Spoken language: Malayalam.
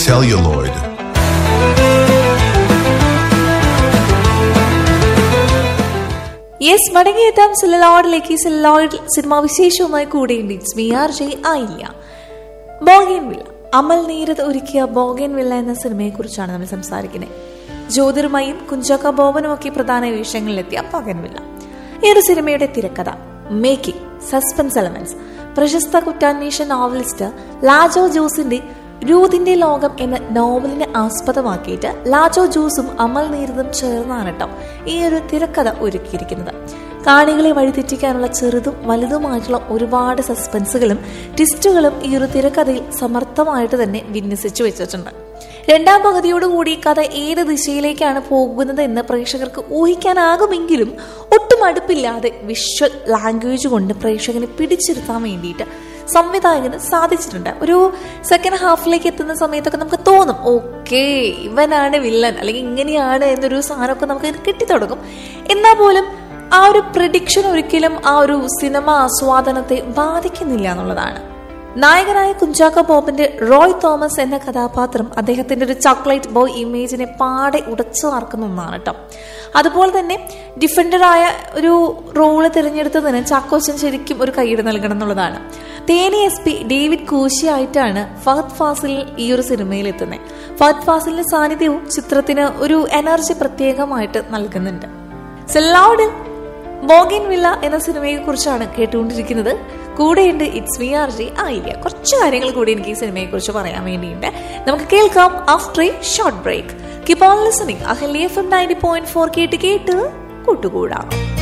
celluloid. യെസ് മടങ്ങിയെത്താം സിലലോയിഡിലേക്ക് സിലലോയിഡ് സിനിമാ വിശേഷവുമായി കൂടെയുണ്ട് ഇറ്റ്സ് വി ആർ ജെ ആയില്ല ബോഗൻ വില്ല അമൽ നീരത് ഒരുക്കിയ ബോഗൻ വില്ല എന്ന സിനിമയെ കുറിച്ചാണ് നമ്മൾ സംസാരിക്കുന്നത് ജ്യോതിർമയും കുഞ്ചാക്ക ബോബനും ഒക്കെ പ്രധാന വേഷങ്ങളിലെത്തിയ ബോഗൻ വില്ല ഈ ഒരു സിനിമയുടെ തിരക്കഥ മേക്കിംഗ് സസ്പെൻസ് എലമെന്റ്സ് പ്രശസ്ത കുറ്റാന്വേഷണ നോവലിസ്റ്റ് ലാജോ ജോസിന്റെ രൂതിന്റെ ലോകം എന്ന നോവലിനെ ആസ്പദമാക്കിയിട്ട് ലാജോ ജോസും അമൽ നീരതും ചേർന്നാണ് കേട്ടോ ഈ ഒരു തിരക്കഥ ഒരുക്കിയിരിക്കുന്നത് കാണികളെ വഴിതെറ്റിക്കാനുള്ള ചെറുതും വലുതുമായിട്ടുള്ള ഒരുപാട് സസ്പെൻസുകളും ട്വിസ്റ്റുകളും ഈ ഒരു തിരക്കഥയിൽ സമർത്ഥമായിട്ട് തന്നെ വിന്യസിച്ചു വെച്ചിട്ടുണ്ട് രണ്ടാം പകുതിയോടുകൂടി കഥ ഏത് ദിശയിലേക്കാണ് പോകുന്നത് എന്ന് പ്രേക്ഷകർക്ക് ഊഹിക്കാനാകുമെങ്കിലും ഒട്ടും അടുപ്പില്ലാതെ വിഷ്വൽ ലാംഗ്വേജ് കൊണ്ട് പ്രേക്ഷകനെ പിടിച്ചിരുത്താൻ വേണ്ടിയിട്ട് സംവിധായകന് സാധിച്ചിട്ടുണ്ട് ഒരു സെക്കൻഡ് ഹാഫിലേക്ക് എത്തുന്ന സമയത്തൊക്കെ നമുക്ക് തോന്നും ഓക്കെ ഇവനാണ് വില്ലൻ അല്ലെങ്കിൽ ഇങ്ങനെയാണ് എന്നൊരു സാധനമൊക്കെ നമുക്ക് കിട്ടിത്തുടങ്ങും എന്നാൽ പോലും ആ ഒരു പ്രഡിക്ഷൻ ഒരിക്കലും ആ ഒരു സിനിമ ആസ്വാദനത്തെ ബാധിക്കുന്നില്ല എന്നുള്ളതാണ് നായകനായ കുഞ്ചാക്ക ബോബന്റെ റോയ് തോമസ് എന്ന കഥാപാത്രം അദ്ദേഹത്തിന്റെ ഒരു ചോക്ലേറ്റ് ബോയ് ഇമേജിനെ പാടെ ഉടച്ചു വാർക്കുന്ന ഒന്നാണ് കേട്ടോ അതുപോലെ തന്നെ ഡിഫൻഡറായ ഒരു റോള് തിരഞ്ഞെടുത്തതിന് ചാക്കോച്ചൻ ശരിക്കും ഒരു കൈയ്യടി നൽകണം എന്നുള്ളതാണ് തേനി എസ് പി ഡേവിഡ് കൂശിയായിട്ടാണ് ഫഹദ് ഫാസിൽ ഈ ഒരു സിനിമയിൽ എത്തുന്നത് ഫഹദ് ഫാസിലിന്റെ സാന്നിധ്യവും ചിത്രത്തിന് ഒരു എനർജി പ്രത്യേകമായിട്ട് നൽകുന്നുണ്ട് സെല്ലൗഡിൽ ബോഗിൻ വില്ല എന്ന സിനിമയെ കുറിച്ചാണ് കേട്ടുകൊണ്ടിരിക്കുന്നത് കൂടെയുണ്ട് ഇറ്റ്സ് വി ആർ ജി ആയില്ല കുറച്ച് കാര്യങ്ങൾ കൂടി എനിക്ക് ഈ സിനിമയെ കുറിച്ച് പറയാൻ വേണ്ടിയുണ്ട് നമുക്ക് കേൾക്കാം after a short break keep on listening Ahalya F M ninety point four കേട്ട് കേട്ട് കൂട്ടുകൂടാം